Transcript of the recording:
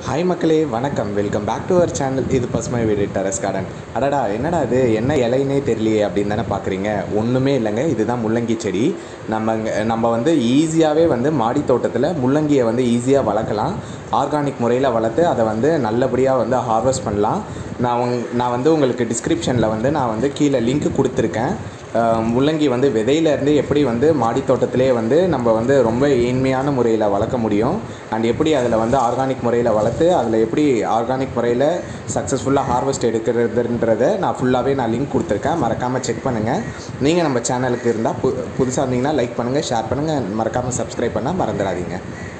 hi மக்களே வணக்கம் welcome back to our channel இது பசுமை வீடு டெரஸ் கார்டன் அடடா என்னடா இது என்ன இலைனே தெரியலையே அப்படின்னு தானே பார்க்குறீங்க ஒன்றுமே இல்லைங்க இதுதான் முள்ளங்கி செடி நம்ம இங்க- நம்ம வந்து ஈஸியாகவே வந்து மாடி தோட்டத்தில் முள்ளங்கியை வந்து ஈஸியாக வளர்க்கலாம் ஆர்கானிக் முறையில் வளர்த்து அதை வந்து நல்லபடியாக வந்து ஹார்வெஸ்ட் பண்ணலாம் நான் உங் நான் வந்து உங்களுக்கு டிஸ்கிரிப்ஷனில் வந்து நான் வந்து கீழே லிங்க் கொடுத்துருக்கேன் அஹ் முள்ளங்கி வந்து விதையிலேருந்து எப்படி வந்து மாடி தோட்டத்திலே வந்து நம்ம வந்து ரொம்ப ஏழ்மையான முறையில் வளர்க்க முடியும் அண்ட் எப்படி அதில் வந்து ஆர்கானிக் முறையில் வளர்த்து அதில் எப்படி ஆர்கானிக் முறையில் சக்ஸஸ்ஃபுல்லாக ஹார்வெஸ்ட் எடுக்கிறதுன்றதை நான் ஃபுல்லாகவே நான் லிங்க் கொடுத்துருக்கேன் மறக்காமல் செக் பண்ணுங்கள் நீங்கள் நம்ம சேனலுக்கு இருந்தால் பு புதுசாக இருந்தீங்கன்னா லைக் பண்ணுங்கள் ஷேர் பண்ணுங்கள் மறக்காமல் சப்ஸ்கிரைப் பண்ணால் மறந்துடாதீங்க